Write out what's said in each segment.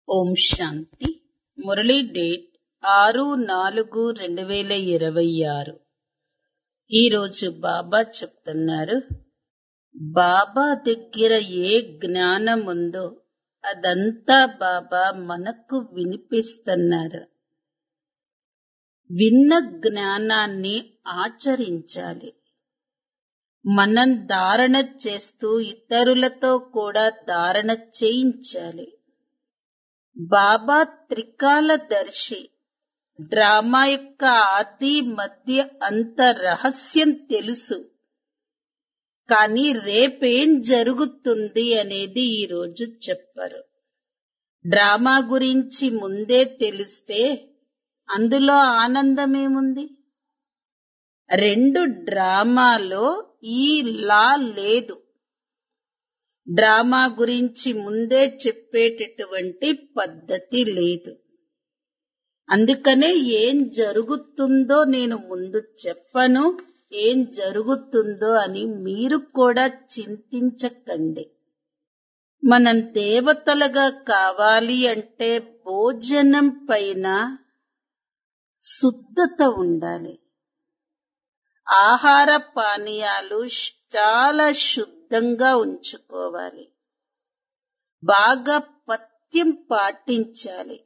ఓం శాంతి Murali date ఆరు నాలుగు రెండు వేల ఇరవై ఆరు ఈరోజు బాబా చెప్తున్నారు బాబా దగ్గర ఏ జ్ఞానం ఉందో అదంతా బాబా మనకు వినిపిస్తున్నారు విన్న జ్ఞానాన్ని ఆచరించాలి మనం ధారణ చేస్తూ ఇతరులతో కూడా ధారణ చేయించాలి బాబా త్రికాలదర్శి డ్రామా యొక్క ఆది మధ్య అంత రహస్యం తెలుసు కానీ రేపేం జరుగుతుంది అనేది ఈరోజు చెప్పరు డ్రామా గురించి ముందే తెలిస్తే అందులో ఆనందమేముంది రెండు డ్రామాలో ఈ లా లేదు డ్రామా గురించి ముందే చెప్పేటటువంటి పద్ధతి లేదు అందుకనే ఏం జరుగుతుందో నేను ముందు చెప్పను ఏం జరుగుతుందో అని మీరు కూడా చింతించకండి మనం దేవతలుగా కావాలి అంటే భోజనం పైన శుద్ధత ఉండాలి ఆహార పానీయాలు చాలా శుద్ధంగా ఉంచుకోవాలి బాగా పథ్యం పాటించాలి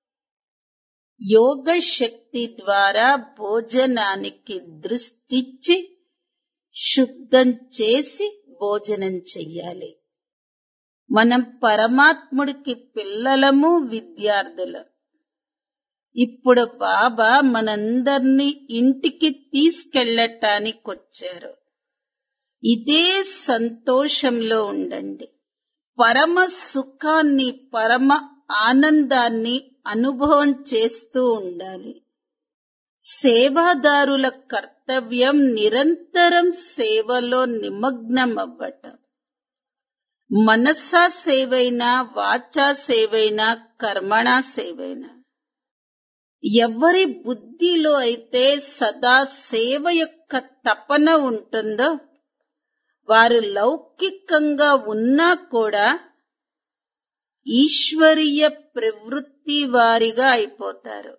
యోగ శక్తి ద్వారా భోజనానికి దృష్టిచ్చి శుద్ధం చేసి భోజనం చెయ్యాలి మనం పరమాత్ముడికి పిల్లలము విద్యార్థులం ఇప్పుడు బాబా మనందర్నీ ఇంటికి తీసుకెళ్లటానికి వచ్చారు ఇదే సంతోషంలో ఉండండి పరమ సుఖాన్ని పరమ ఆనందాన్ని అనుభవం చేస్తూ ఉండాలి సేవాదారుల కర్తవ్యం నిరంతరం సేవలో నిమగ్నమవ్వటం మనసా సేవైనా వాచా సేవైనా కర్మణా సేవైనా ఎవరి బుద్ధిలో అయితే సదా సేవ యొక్క తపన ఉంటుందో వారు లౌకికంగా ఉన్నా కూడా ఈశ్వరీయ ప్రవృత్తి వారిగా అయిపోతారు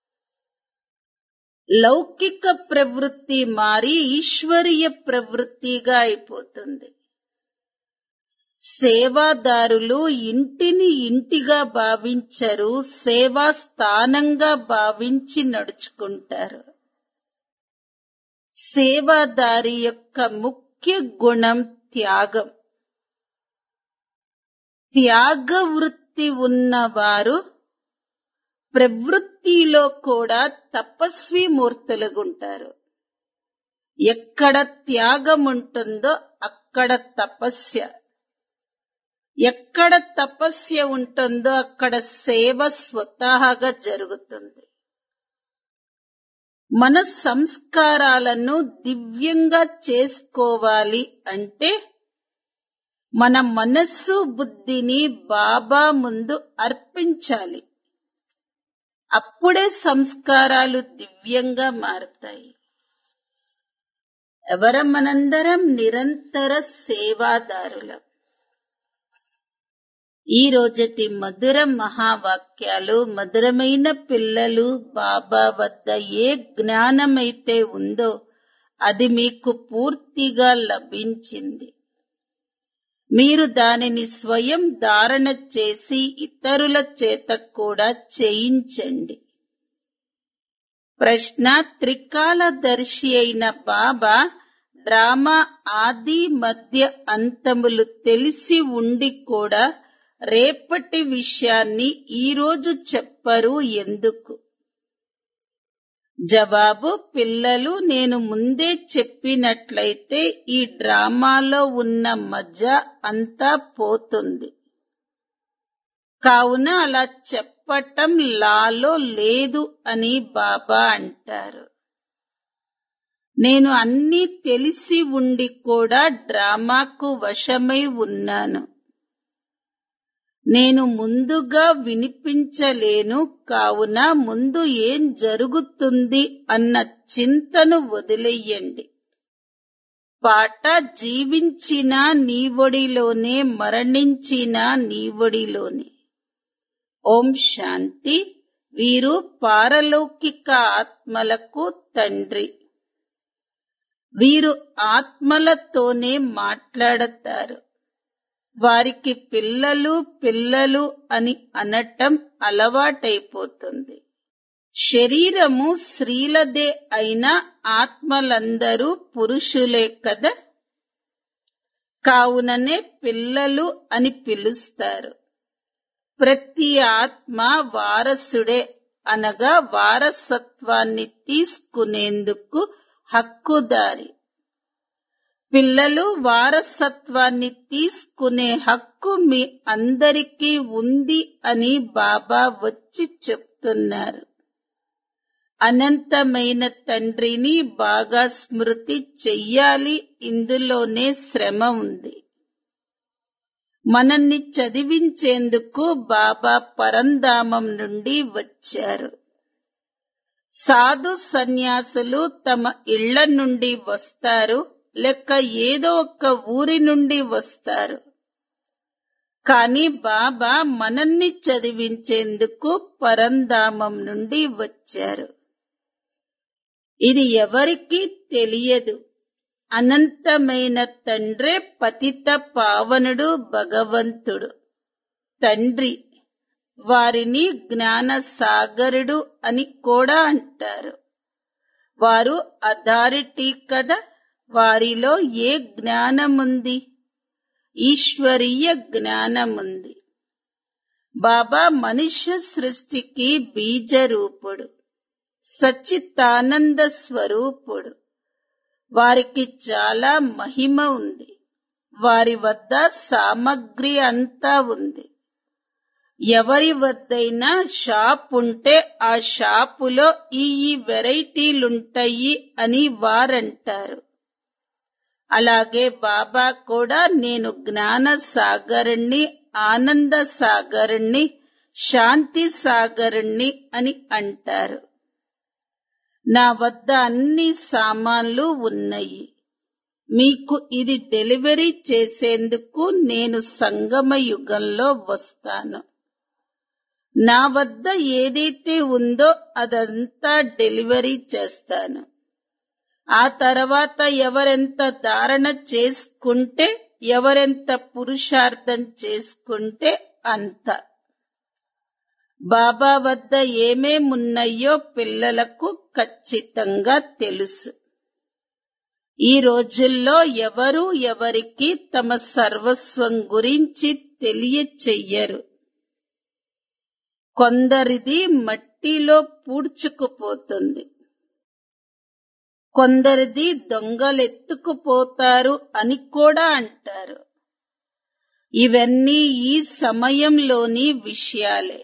లౌకిక ప్రవృత్తి మారి ఈశ్వరీయ ప్రవృత్తిగా అయిపోతుంది సేవాదారులు ఇంటిని ఇంటిగా భావించరు సేవా స్థానంగా భావించి నడుచుకుంటారు సేవాదారి యొక్క ముఖ్య గుణం త్యాగం త్యాగ వృత్తి ఉన్నవారు ప్రవృత్తిలో కూడా తపస్వి మూర్తులుగుంటారు ఎక్కడ త్యాగం ఉంటుందో అక్కడ తపస్య ఎక్కడ తపస్య ఉంటుందో అక్కడ సేవ స్వతహాగా జరుగుతుంది మన సంస్కారాలను దివ్యంగా చేసుకోవాలి అంటే మన మనస్సు బుద్ధిని బాబా ముందు అర్పించాలి అప్పుడే సంస్కారాలు దివ్యంగా మారుతాయి ఎవర మనందరం నిరంతర సేవాదారులం ఈ రోజటి మధుర మహావాక్యాలు మధురమైన పిల్లలు బాబా వద్ద ఏ జ్ఞానమైతే ఉందో అది మీకు పూర్తిగా లభించింది మీరు దానిని స్వయం ధారణ చేసి ఇతరుల చేత కూడా చేయించండి ప్రశ్న త్రికాలదర్శి అయిన బాబా డ్రామా ఆది మధ్య అంతములు తెలిసి ఉండి కూడా రేపటి విషయాన్ని ఈరోజు చెప్పరు ఎందుకు జవాబు పిల్లలు నేను ముందే చెప్పినట్లయితే ఈ డ్రామాలో ఉన్న మజ అంతా పోతుంది కావున అలా చెప్పటం లాలో లేదు అని బాబా అంటారు నేను అన్నీ తెలిసి ఉండి కూడా డ్రామాకు వశమై ఉన్నాను నేను ముందుగా వినిపించలేను కావున ముందు ఏం జరుగుతుంది అన్న చింతను వదిలేయండి పాట జీవించిన నీవొడిలోనే మరణించిన నీవొడిలోనే ఓం శాంతి వీరు పారలౌకిక ఆత్మలకు తండ్రి వీరు ఆత్మలతోనే మాట్లాడతారు వారికి పిల్లలు పిల్లలు అని అనటం అలవాటైపోతుంది శరీరము స్త్రీలదే అయినా ఆత్మలందరూ పురుషులే కదా కావుననే పిల్లలు అని పిలుస్తారు ప్రతి ఆత్మ వారసుడే అనగా వారసత్వాన్ని తీసుకునేందుకు హక్కుదారి పిల్లలు వారసత్వాన్ని తీసుకునే హక్కు మీ అందరికీ ఉంది అని బాబా వచ్చి చెప్తున్నారు అనంతమైన తండ్రిని బాగా స్మృతి చెయ్యాలి ఇందులోనే శ్రమ ఉంది మనల్ని చదివించేందుకు బాబా పరంధామం నుండి వచ్చారు సాధు సన్యాసులు తమ ఇళ్ల నుండి వస్తారు లేక ఏదో ఒక ఊరి నుండి వస్తారు కాని బాబా మనల్ని చదివించేందుకు పరంధామం నుండి వచ్చారు ఇది ఎవరికీ తెలియదు అనంతమైన తండ్రే పతిత పావనుడు భగవంతుడు తండ్రి వారిని జ్ఞాన సాగరుడు అని కూడా అంటారు వారు అథారిటీ కదా వారిలో ఏ జ్ఞానముంది ఈశ్వరీయ జ్ఞానముంది బాబా మనుష్య సృష్టికి బీజరూపుడు సచ్చితానంద స్వరూపుడు వారికి చాలా మహిమ ఉంది వారి వద్ద సామగ్రి అంతా ఉంది ఎవరి వద్దైనా షాప్ ఉంటే ఆ షాపులో ఈ ఈ వెరైటీలుంటాయి అని వారంటారు అలాగే బాబా కూడా నేను జ్ఞాన సాగరుణ్ణి ఆనంద సాగరుణ్ణి శాంతి సాగరుణ్ణి అని అంటారు నా వద్ద అన్ని సామాన్లు ఉన్నాయి మీకు ఇది డెలివరీ చేసేందుకు నేను సంగమ యుగంలో వస్తాను నా వద్ద ఏదైతే ఉందో అదంతా డెలివరీ చేస్తాను ఆ తర్వాత ఎవరెంత ధారణ చేసుకుంటే ఎవరెంత పురుషార్థం చేసుకుంటే అంత బాబా వద్ద ఏమేమున్నాయో పిల్లలకు ఖచ్చితంగా తెలుసు ఈ రోజుల్లో ఎవరు ఎవరికి తమ సర్వస్వం గురించి తెలియచెయ్యరు కొందరిది మట్టిలో పూడ్చుకుపోతుంది కొందరిది దొంగలెత్తుకుపోతారు అని కూడా అంటారు ఇవన్నీ ఈ సమయంలోని విషయాలే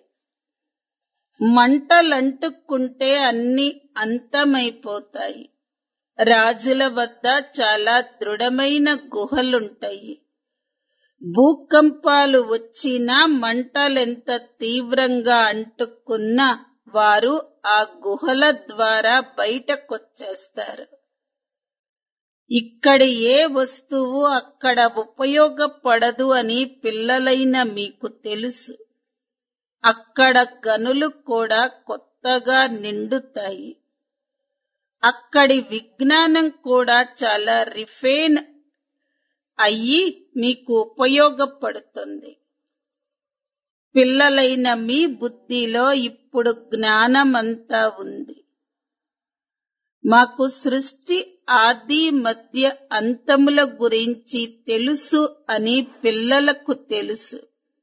మంటలంటుకుంటే అన్ని అంతమైపోతాయి రాజుల వద్ద చాలా దృఢమైన గుహలుంటాయి భూకంపాలు వచ్చినా మంటలెంత తీవ్రంగా అంటుకున్నా వారు ఆ గుహల ద్వారా బయటకొచ్చేస్తారు ఇక్కడి ఏ వస్తువు అక్కడ ఉపయోగపడదు అని పిల్లలైన మీకు తెలుసు అక్కడ గనులు కూడా కొత్తగా నిండుతాయి అక్కడి విజ్ఞానం కూడా చాలా రిఫైన్ అయ్యి మీకు ఉపయోగపడుతుంది పిల్లలైన మీ బుద్ధిలో ఇప్పుడు జ్ఞానమంతా ఉంది మాకు సృష్టి ఆది మధ్య అంతముల గురించి తెలుసు అని పిల్లలకు తెలుసు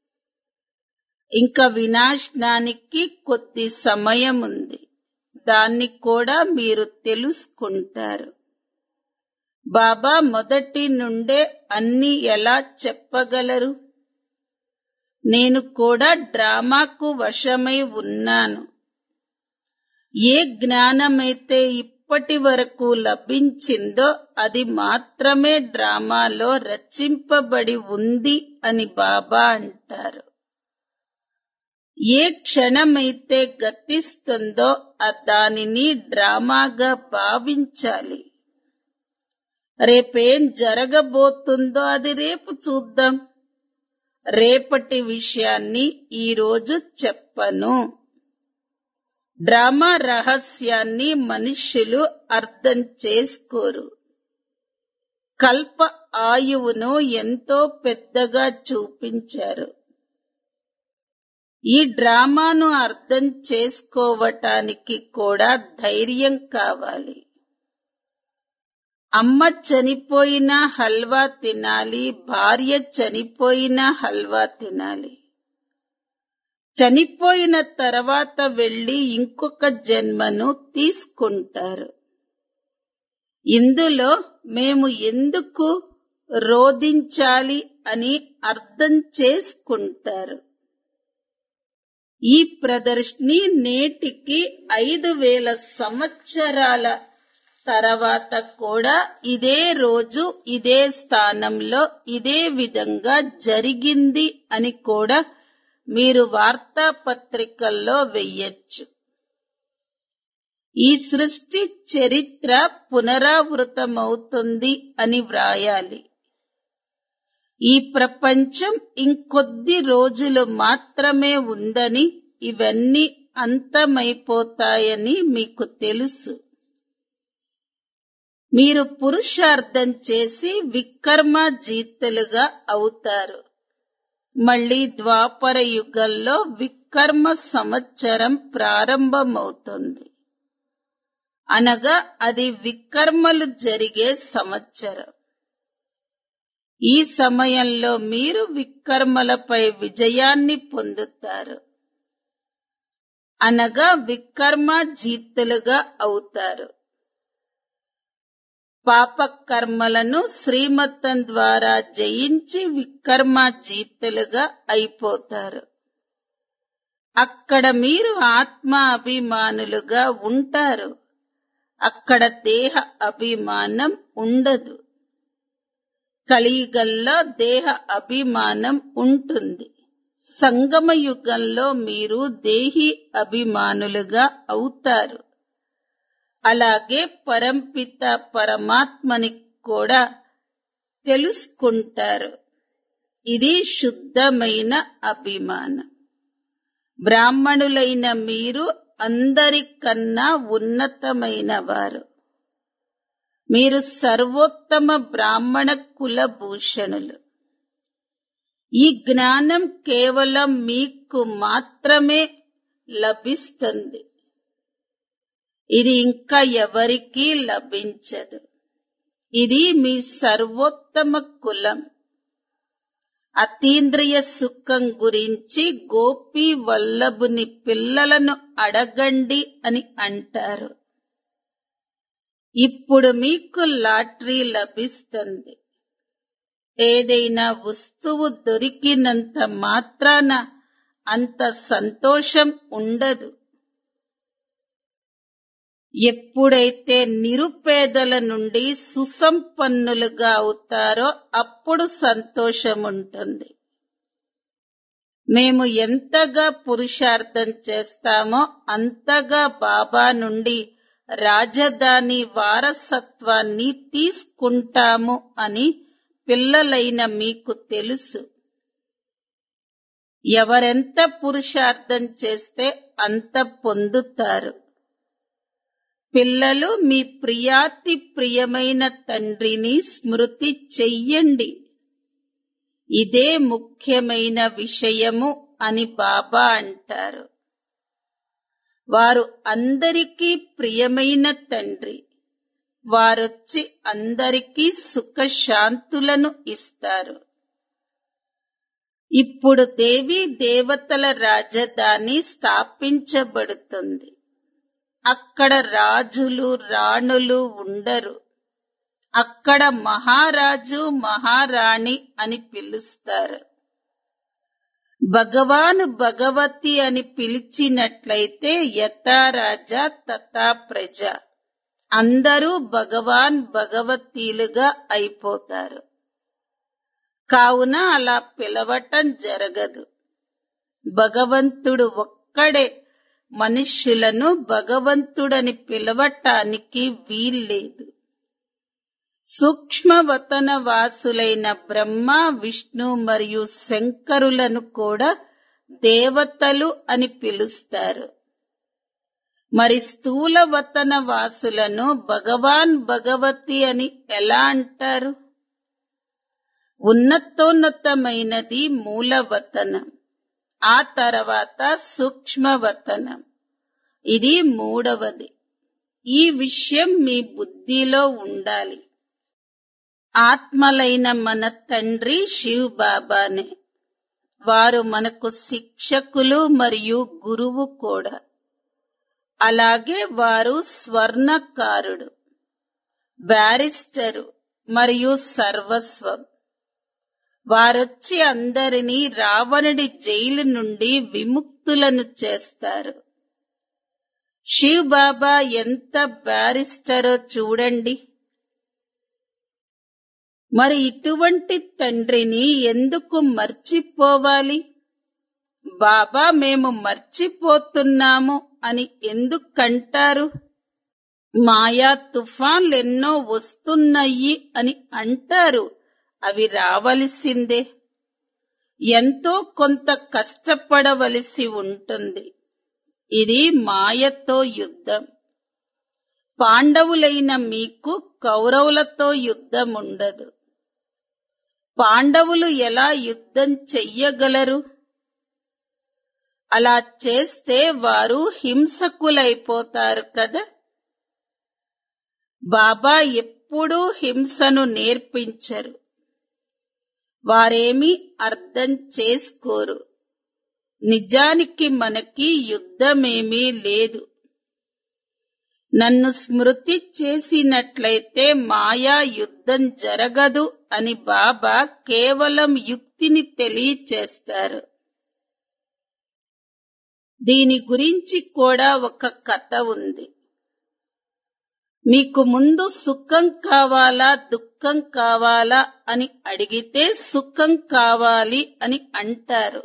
ఇంకా వినాశనానికి కొద్ది సమయం ఉంది దాన్ని కూడా మీరు తెలుసుకుంటారు బాబా మొదటి నుండే అన్ని ఎలా చెప్పగలరు నేను కూడా డ్రామాకు వశమై ఉన్నాను ఏ జ్ఞానమైతే ఇప్పటి వరకు లభించిందో అది మాత్రమే డ్రామాలో రచింపబడి ఉంది అని బాబా అంటారు ఏ క్షణమైతే గతిస్తుందో ఆ దానిని డ్రామాగా భావించాలి రేపేం జరగబోతుందో అది రేపు చూద్దాం రేపటి విషయాన్ని ఈరోజు చెప్పను డ్రామా రహస్యాన్ని మనుష్యులు అర్థం చేసుకోరు కల్ప ఆయువును ఎంతో పెద్దగా చూపించారు ఈ డ్రామాను అర్థం చేసుకోవటానికి కూడా ధైర్యం కావాలి అమ్మ చనిపోయిన హల్వా తినాలి భార్య చనిపోయిన హల్వా తినాలి చనిపోయిన తర్వాత వెళ్లి ఇంకొక జన్మను తీసుకుంటారు ఇందులో మేము ఎందుకు రోధించాలి అని అర్థం చేసుకుంటారు ఈ ప్రదర్శని నేటికి ఐదు వేల సంవత్సరాల తర్వాత కూడా ఇదే రోజు ఇదే స్థానంలో ఇదే విధంగా జరిగింది అని కూడా మీరు వార్తాపత్రికల్లో వెయ్యొచ్చు ఈ సృష్టి చరిత్ర పునరావృతమవుతుంది అని వ్రాయాలి ఈ ప్రపంచం ఇంకొద్ది రోజులు మాత్రమే ఉందని ఇవన్నీ అంతమైపోతాయని మీకు తెలుసు మీరు పురుషార్థం చేసి వికర్మ జీతలుగా అవుతారు మళ్ళీ ద్వాపర యుగంలో వికర్మ సంవత్సరం ప్రారంభమవుతుంది అనగా అది వికర్మలు జరిగే సంవత్సరం ఈ సమయంలో మీరు వికర్మలపై విజయాన్ని పొందుతారు అనగా వికర్మ జీతులుగా అవుతారు పాప కర్మలను శ్రీమతం ద్వారా జయించి వికర్మ జీతులుగా అయిపోతారు అక్కడ మీరు ఆత్మ అభిమానులుగా ఉంటారు అక్కడ దేహ అభిమానం ఉండదు కలియుగంలో దేహ అభిమానం ఉంటుంది సంగమ యుగంలో మీరు దేహి అభిమానులుగా అవుతారు అలాగే పరంపిత పరమాత్మని కూడా తెలుసుకుంటారు ఇది శుద్ధమైన అభిమానం బ్రాహ్మణులైన మీరు అందరికన్నా ఉన్నతమైన వారు మీరు సర్వోత్తమ బ్రాహ్మణ కులభూషణులు ఈ జ్ఞానం కేవలం మీకు మాత్రమే లభిస్తుంది ఇది ఇంకా ఎవరికీ లభించదు ఇది మీ సర్వోత్తమ కులం అతీంద్రియ సుఖం గురించి గోపి వల్లభుని పిల్లలను అడగండి అని అంటారు ఇప్పుడు మీకు లాటరీ లభిస్తుంది ఏదైనా వస్తువు దొరికినంత మాత్రాన అంత సంతోషం ఉండదు ఎప్పుడైతే నిరుపేదల నుండి సుసంపన్నులుగా అవుతారో అప్పుడు సంతోషం ఉంటుంది మేము ఎంతగా పురుషార్థం చేస్తామో అంతగా బాబా నుండి రాజధాని వారసత్వాన్ని తీసుకుంటాము అని పిల్లలైన మీకు తెలుసు ఎవరెంత పురుషార్థం చేస్తే అంత పొందుతారు పిల్లలు మీ ప్రియాతి ప్రియమైన తండ్రిని స్మృతి చెయ్యండి ఇదే ముఖ్యమైన విషయము అని బాబా అంటారు వారు అందరికీ ప్రియమైన తండ్రి వారొచ్చి అందరికీ సుఖశాంతులను ఇస్తారు ఇప్పుడు దేవీ దేవతల రాజధాని స్థాపించబడుతుంది అక్కడ రాజులు రాణులు ఉండరు అక్కడ మహారాజు మహారాణి అని పిలుస్తారు భగవాను భగవతి అని పిలిచినట్లయితే యథా రాజా తథా ప్రజ అందరూ భగవాన్ భగవతీలుగా అయిపోతారు కావున అలా పిలవటం జరగదు భగవంతుడు ఒక్కడే మనుష్యులను భగవంతుడని పిలవటానికి వీల్లేదు సూక్ష్మవతన వాసులైన బ్రహ్మ విష్ణు మరియు శంకరులను కూడా దేవతలు అని పిలుస్తారు మరి స్థూల వతన వాసులను భగవాన్ భగవతి అని ఎలా అంటారు ఉన్నతోన్నతమైనది మూలవతనం ఆ తర్వాత సూక్ష్మవతనం ఇది మూడవది ఈ విషయం మీ బుద్ధిలో ఉండాలి ఆత్మలైన మన తండ్రి శివ్ బాబానే వారు మనకు శిక్షకులు మరియు గురువు కూడా అలాగే వారు స్వర్ణకారుడు బ్యారిస్టరు మరియు సర్వస్వం వారొచ్చి అందరినీ రావణుడి జైలు నుండి విముక్తులను చేస్తారు శివ్ బాబా ఎంత బ్యారిస్టరో చూడండి మరి ఇటువంటి తండ్రిని ఎందుకు మర్చిపోవాలి బాబా మేము మర్చిపోతున్నాము అని ఎందుకంటారు మాయా తుఫాన్లు ఎన్నో వస్తున్నాయి అని అంటారు అవి రావలసిందే ఎంతో కొంత కష్టపడవలసి ఉంటుంది ఇది మాయతో యుద్ధం పాండవులైన మీకు కౌరవులతో యుద్ధం ఉండదు పాండవులు ఎలా యుద్ధం చెయ్యగలరు అలా చేస్తే వారు హింసకులైపోతారు కదా బాబా ఎప్పుడూ హింసను నేర్పించరు వారేమీ అర్థం చేసుకోరు నిజానికి మనకి యుద్ధమేమీ లేదు నన్ను స్మృతి చేసినట్లయితే మాయా యుద్ధం జరగదు అని బాబా కేవలం యుక్తిని తెలియచేస్తారు దీని గురించి కూడా ఒక కథ ఉంది మీకు ముందు సుఖం కావాలా దుఃఖం కావాలా అని అడిగితే సుఖం కావాలి అని అంటారు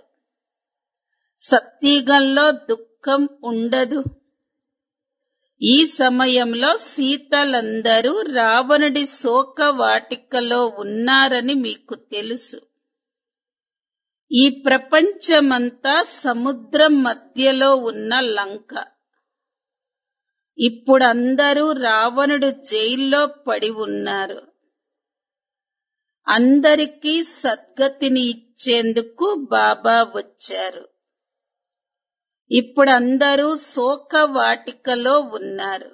సత్యగంలో దుఃఖం ఉండదు ఈ సమయంలో సీతలందరూ రావణుడి శోక వాటికలో ఉన్నారని మీకు తెలుసు ఈ ప్రపంచమంతా సముద్రం మధ్యలో ఉన్న లంక ఇప్పుడు అందరూ రావణుడు జైల్లో పడి ఉన్నారు అందరికీ సద్గతిని ఇచ్చేందుకు బాబా వచ్చారు ఇప్పుడు అందరూ శోక వాటికలో ఉన్నారు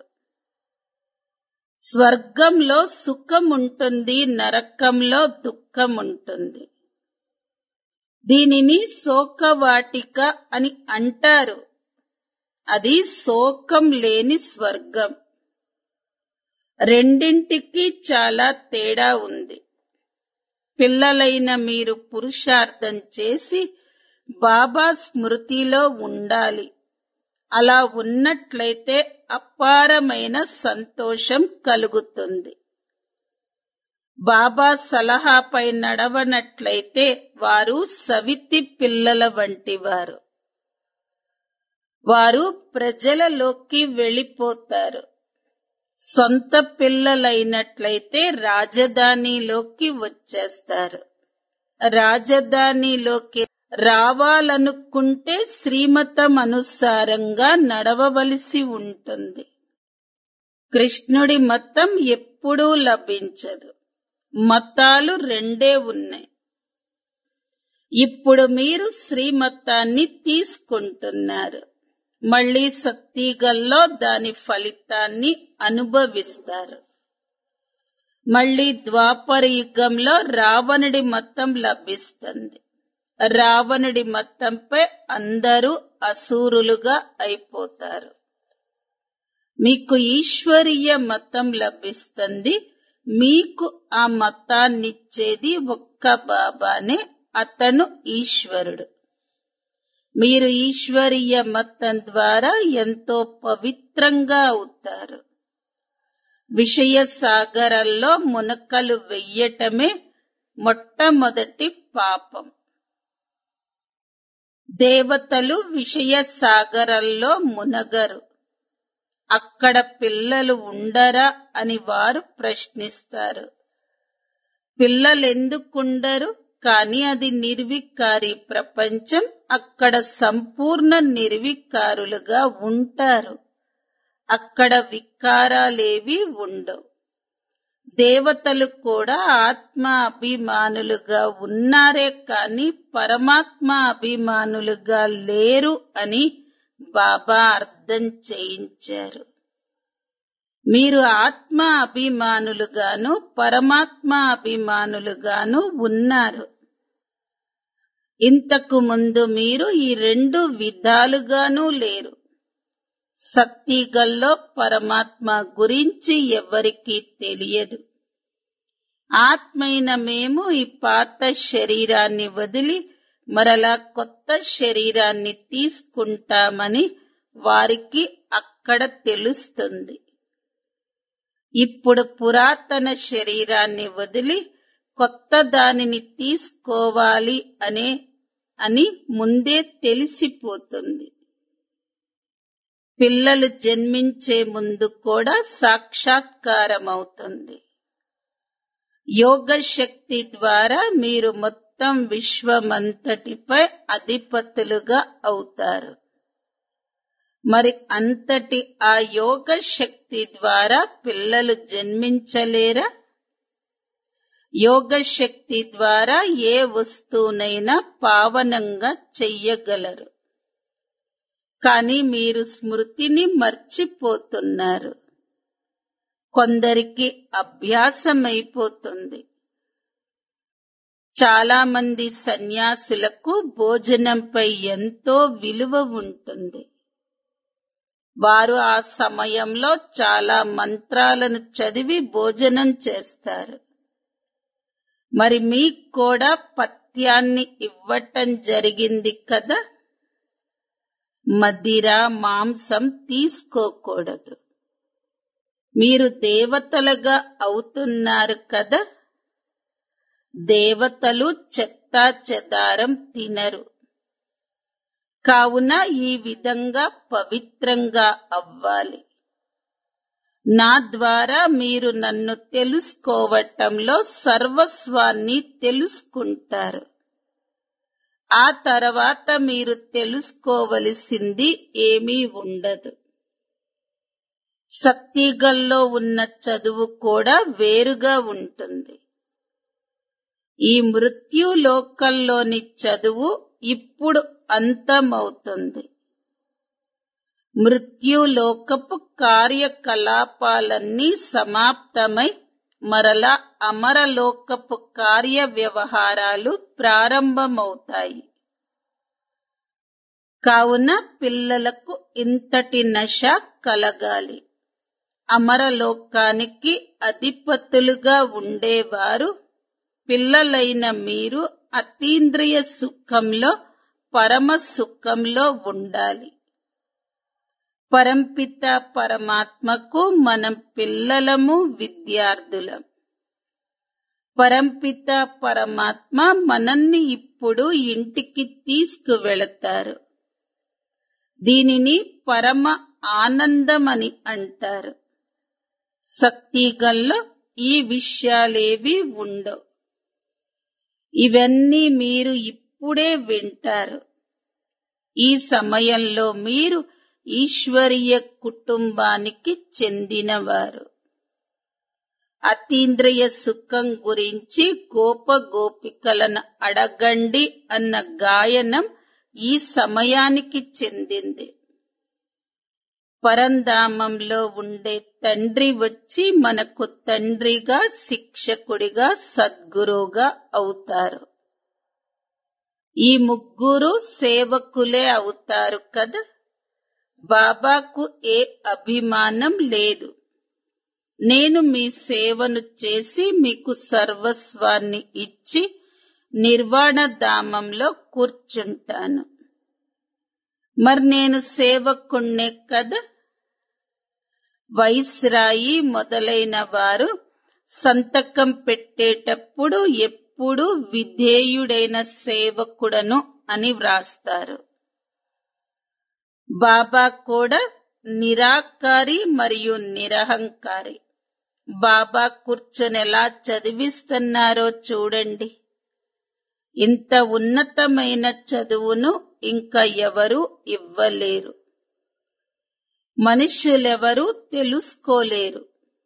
స్వర్గంలో సుఖం ఉంటుంది నరకంలో దుఃఖం ఉంటుంది దీనిని శోకవాటిక అని అంటారు అది శోకం లేని స్వర్గం రెండింటికి చాలా తేడా ఉంది పిల్లలైన మీరు పురుషార్థం చేసి బాబా స్మృతిలో ఉండాలి అలా ఉన్నట్లయితే అపారమైన సంతోషం కలుగుతుంది బాబా సలహాపై నడవనట్లయితే వారు సవితి పిల్లల వంటి వారు వారు ప్రజలలోకి వెళ్ళిపోతారు సొంత పిల్లలైనట్లయితే రాజధానిలోకి వచ్చేస్తారు రాజధానిలోకి రావాలనుకుంటే శ్రీమతం అనుసారంగా నడవవలసి ఉంటుంది కృష్ణుడి మతం ఎప్పుడూ లభించదు మతాలు రెండే ఉన్నాయి ఇప్పుడు మీరు శ్రీమతాన్ని తీసుకుంటున్నారు మళ్ళీ సత్తిగల్లో దాని ఫలితాన్ని అనుభవిస్తారు మళ్ళీ ద్వాపర యుగంలో రావణుడి మతం లభిస్తుంది రావణుడి మతంపై అందరూ అసూరులుగా అయిపోతారు మీకు ఈశ్వరీయ మతం లభిస్తుంది మీకు ఆ మతాన్నిచ్చేది ఒక్క బాబానే అతను ఈశ్వరుడు మీరు ఈశ్వరీయ మతం ద్వారా ఎంతో పవిత్రంగా అవుతారు విషయ సాగరంలో మునకలు వెయ్యటమే మొట్టమొదటి పాపం దేవతలు విషయ సాగరంలో మునగరు అక్కడ పిల్లలు ఉండరా అని వారు ప్రశ్నిస్తారు పిల్లలెందుకుండరు కాని అది నిర్వికారి ప్రపంచం అక్కడ సంపూర్ణ నిర్వికారులుగా ఉంటారు అక్కడ వికారాలేవి ఉండవు దేవతలు కూడా ఆత్మ అభిమానులుగా ఉన్నారే కాని పరమాత్మ అభిమానులుగా లేరు అని బాబా అర్థం చేయించారు మీరు ఆత్మ అభిమానులుగాను పరమాత్మ అభిమానులుగాను ఉన్నారు ఇంతకు ముందు మీరు ఈ రెండు విధాలుగానూ లేరు సత్తిగల్లో పరమాత్మ గురించి ఎవరికీ తెలియదు ఆత్మైన మేము ఈ పాత శరీరాన్ని వదిలి మరలా కొత్త శరీరాన్ని తీసుకుంటామని వారికి అక్కడ తెలుస్తుంది ఇప్పుడు పురాతన శరీరాన్ని వదిలి కొత్త దానిని తీసుకోవాలి అనే అని ముందే తెలిసిపోతుంది పిల్లలు జన్మించే ముందు కూడా సాక్షాత్కారమవుతుంది యోగ శక్తి ద్వారా మీరు మొత్తం విశ్వమంతటిపై అధిపతులుగా అవుతారు మరి అంతటి ఆ యోగ శక్తి ద్వారా పిల్లలు జన్మించలేరా యోగ శక్తి ద్వారా ఏ వస్తువునైనా పావనంగా చెయ్యగలరు కానీ మీరు స్మృతిని మర్చిపోతున్నారు కొందరికి అభ్యాసమైపోతుంది చాలా మంది సన్యాసులకు భోజనంపై ఎంతో విలువ ఉంటుంది వారు ఆ సమయంలో చాలా మంత్రాలను చదివి భోజనం చేస్తారు మరి మీకు కూడా పథ్యాన్ని ఇవ్వటం జరిగింది కదా మదిర మాంసం తీసుకోకూడదు మీరు దేవతలుగా అవుతున్నారు కదా దేవతలు చెత్తా చెదారం తినరు కావున ఈ విధంగా పవిత్రంగా అవ్వాలి నా ద్వారా మీరు నన్ను తెలుసుకోవటంలో సర్వస్వాన్ని తెలుసుకుంటారు ఆ తర్వాత మీరు తెలుసుకోవలసింది ఏమీ ఉండదు సత్తిగల్లో ఉన్న చదువు కూడా వేరుగా ఉంటుంది ఈ మృత్యులోకంలోని చదువు ఇప్పుడు అంతమవుతుంది మృత్యులోకపు కార్యకలాపాలన్నీ సమాప్తమై మరలా అమరలోకపు కార్య వ్యవహారాలు ప్రారంభమవుతాయి కావున పిల్లలకు ఇంతటి నశ కలగాలి అమరలోకానికి అధిపతులుగా ఉండేవారు పిల్లలైన మీరు అతీంద్రియ సుఖంలో పరమ సుఖంలో ఉండాలి పరంపిత పరమాత్మకు మనం పిల్లలము విద్యార్థులం పరంపిత పరమాత్మ మనల్ని ఇప్పుడు ఇంటికి తీసుకువెళతారు దీనిని పరమ ఆనందమని అంటారు సత్తిగల్లో ఈ విషయాలేవి ఉండవు ఇవన్నీ మీరు ఇప్పుడే వింటారు ఈ సమయంలో మీరు ఈశ్వరీయ కుటుంబానికి చెందినవారు అతీంద్రియ సుఖం గురించి గోప గోపికలను అడగండి అన్న గాయనం ఈ సమయానికి చెందింది పరంధామంలో ఉండే తండ్రి వచ్చి మనకు తండ్రిగా శిక్షకుడిగా సద్గురువుగా అవుతారు ఈ ముగ్గురు సేవకులే అవుతారు కదా బాబాకు ఏ అభిమానం లేదు నేను మీ సేవను చేసి మీకు సర్వస్వాన్ని ఇచ్చి నిర్వాణ ధామంలో కూర్చుంటాను మరి నేను సేవకుణ్ణే కదా వైస్రాయి మొదలైన వారు సంతకం పెట్టేటప్పుడు ఎప్పుడు విధేయుడైన సేవకుడను అని వ్రాస్తారు బాబా కూడా నిరాకారి మరియు నిరహంకారి బాబా కూర్చొని ఎలా చదివిస్తున్నారో చూడండి ఇంత ఉన్నతమైన చదువును ఇంకా ఎవరు ఇవ్వలేరు మనుష్యులెవరూ తెలుసుకోలేరు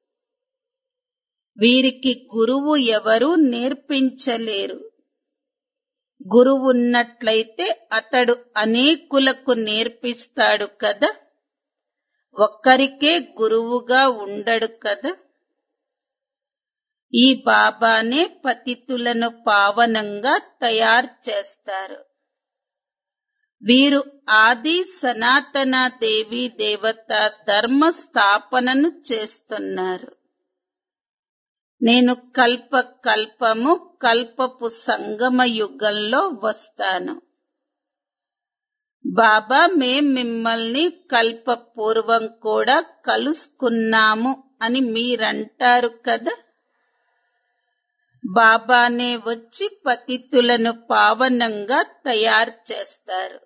వీరికి గురువు ఎవరు నేర్పించలేరు గురువు ఉన్నట్లయితే అతడు అనేకులకు నేర్పిస్తాడు కదా ఒక్కరికే గురువుగా ఉండడు కదా ఈ బాబానే పతితులను పావనంగా తయారు చేస్తారు వీరు ఆది సనాతన దేవి దేవత ధర్మ స్థాపనను చేస్తున్నారు నేను కల్ప కల్పము కల్పపు సంగమ యుగంలో వస్తాను బాబా మేం మిమ్మల్ని కల్ప పూర్వం కూడా కలుసుకున్నాము అని మీరంటారు కదా బాబానే వచ్చి పతితులను పావనంగా తయారు చేస్తారు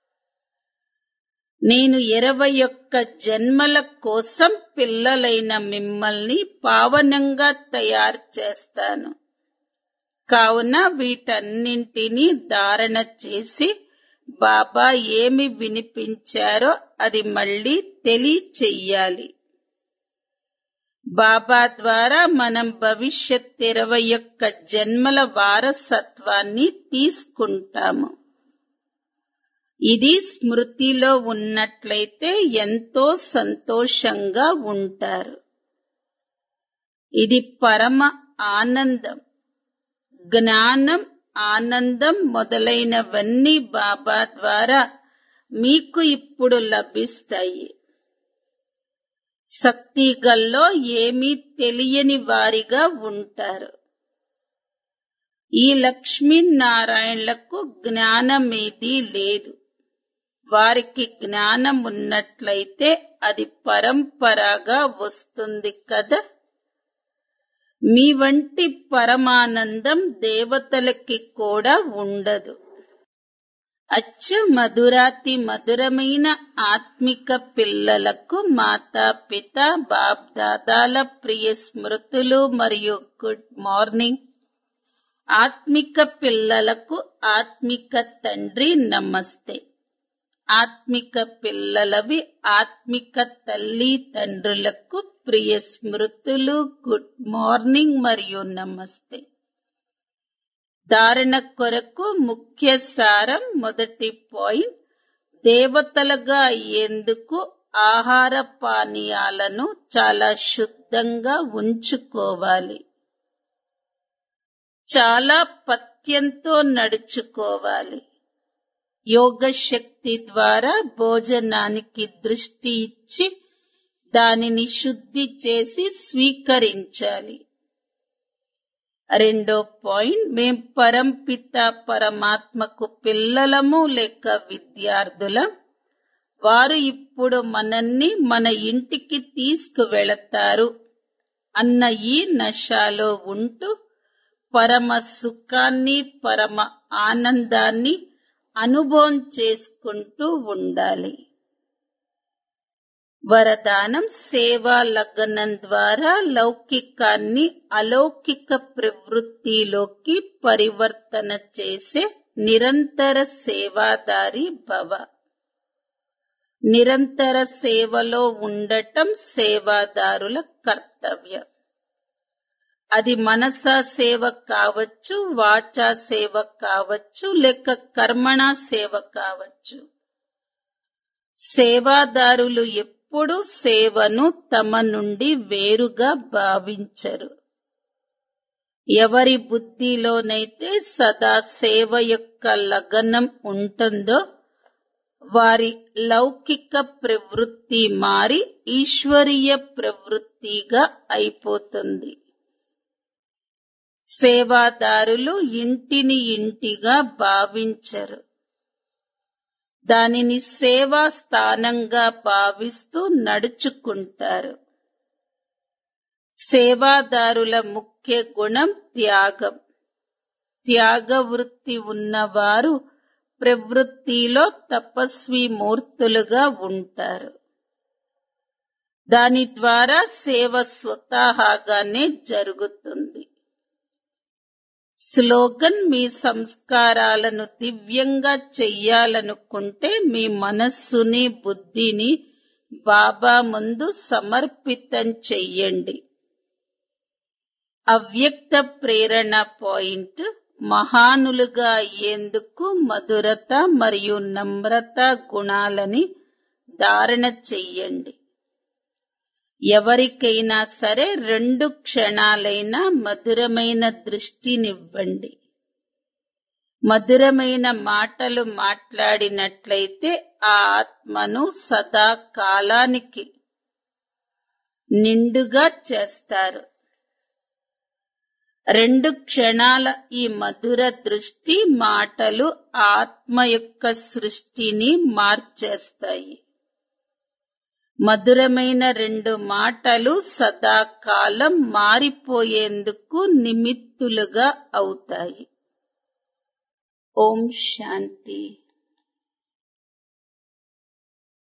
నేను ఇరవై ఒక్క జన్మల కోసం పిల్లలైన మిమ్మల్ని పావనంగా తయారు చేస్తాను కావున వీటన్నింటినీ ధారణ చేసి బాబా ఏమి వినిపించారో అది మళ్ళీ తెలియచెయ్యాలి బాబా ద్వారా మనం భవిష్యత్ ఇరవై ఒక్క జన్మల వారసత్వాన్ని తీసుకుంటాము ఇది స్మృతిలో ఉన్నట్లయితే ఎంతో సంతోషంగా ఉంటారు ఇది పరమ ఆనందం జ్ఞానం ఆనందం మొదలైనవన్నీ బాబా ద్వారా మీకు ఇప్పుడు లభిస్తాయి శక్తిగల్లో ఏమీ తెలియని వారిగా ఉంటారు ఈ లక్ష్మీనారాయణలకు జ్ఞానమేదీ లేదు వారికి జ్ఞానం ఉన్నట్లయితే అది పరంపరగా వస్తుంది కదా మీ వంటి పరమానందం దేవతలకి కూడా ఉండదు అచ్చ మధురాతి మధురమైన ఆత్మిక పిల్లలకు మాతా పిత బాప్ దాదాల ప్రియ స్మృతులు మరియు గుడ్ మార్నింగ్ ఆత్మిక పిల్లలకు ఆత్మిక తండ్రి నమస్తే ఆత్మిక పిల్లలవి ఆత్మిక తల్లి తండ్రులకు ప్రియ స్మృతులు గుడ్ మార్నింగ్ మరియు నమస్తే ధారణ కొరకు ముఖ్య సారం మొదటి పాయింట్ దేవతలుగా అయ్యేందుకు ఆహార పానీయాలను చాలా శుద్ధంగా ఉంచుకోవాలి చాలా పత్యంతో నడుచుకోవాలి యోగ శక్తి ద్వారా భోజనానికి దృష్టి ఇచ్చి దానిని శుద్ధి చేసి స్వీకరించాలి రెండో పాయింట్ మేం పరంపిత పరమాత్మకు పిల్లలము లేక విద్యార్థులం వారు ఇప్పుడు మనల్ని మన ఇంటికి తీసుకువెళతారు అన్న ఈ నశాలో ఉంటూ పరమ సుఖాన్ని పరమ ఆనందాన్ని అనుభవం చేసుకుంటూ ఉండాలి వరదానం సేవా లగ్నం ద్వారా లౌకికాన్ని అలౌకిక ప్రవృత్తిలోకి పరివర్తన చేసే నిరంతర సేవాదారి భవ నిరంతర సేవలో ఉండటం సేవాదారుల కర్తవ్యం అది మనసా సేవ కావచ్చు వాచా సేవ కావచ్చు లేక కర్మణ సేవ కావచ్చు సేవాదారులు ఎప్పుడు సేవను తమ నుండి వేరుగా భావించరు ఎవరి బుద్ధిలోనైతే సదా సేవ యొక్క లగనం ఉంటుందో వారి లౌకిక ప్రవృత్తి మారి ఈశ్వరీయ ప్రవృత్తిగా అయిపోతుంది సేవాదారులు ఇంటిని ఇంటిగా భావించరు దానిని సేవా స్థానంగా భావిస్తూ నడుచుకుంటారు సేవాదారుల ముఖ్య గుణం త్యాగం త్యాగ వృత్తి ఉన్నవారు ప్రవృత్తిలో తపస్వి మూర్తులుగా ఉంటారు దాని ద్వారా సేవ స్వతహాగానే జరుగుతుంది స్లోగన్ మీ సంస్కారాలను దివ్యంగా చెయ్యాలనుకుంటే మీ మనస్సుని బుద్ధిని బాబా ముందు సమర్పితం చెయ్యండి అవ్యక్త ప్రేరణ పాయింట్ మహానులుగా అయ్యేందుకు మధురత మరియు నమ్రత గుణాలని ధారణ చెయ్యండి ఎవరికైనా సరే రెండు క్షణాలైనా మధురమైన దృష్టినివ్వండి మధురమైన మాటలు మాట్లాడినట్లయితే ఆ ఆత్మను సదా కాలానికి నిండుగా చేస్తారు రెండు క్షణాల ఈ మధుర దృష్టి మాటలు ఆత్మ యొక్క సృష్టిని మార్చేస్తాయి మధురమైన రెండు మాటలు సదాకాలం మారిపోయేందుకు నిమిత్తులుగా అవుతాయి ఓం శాంతి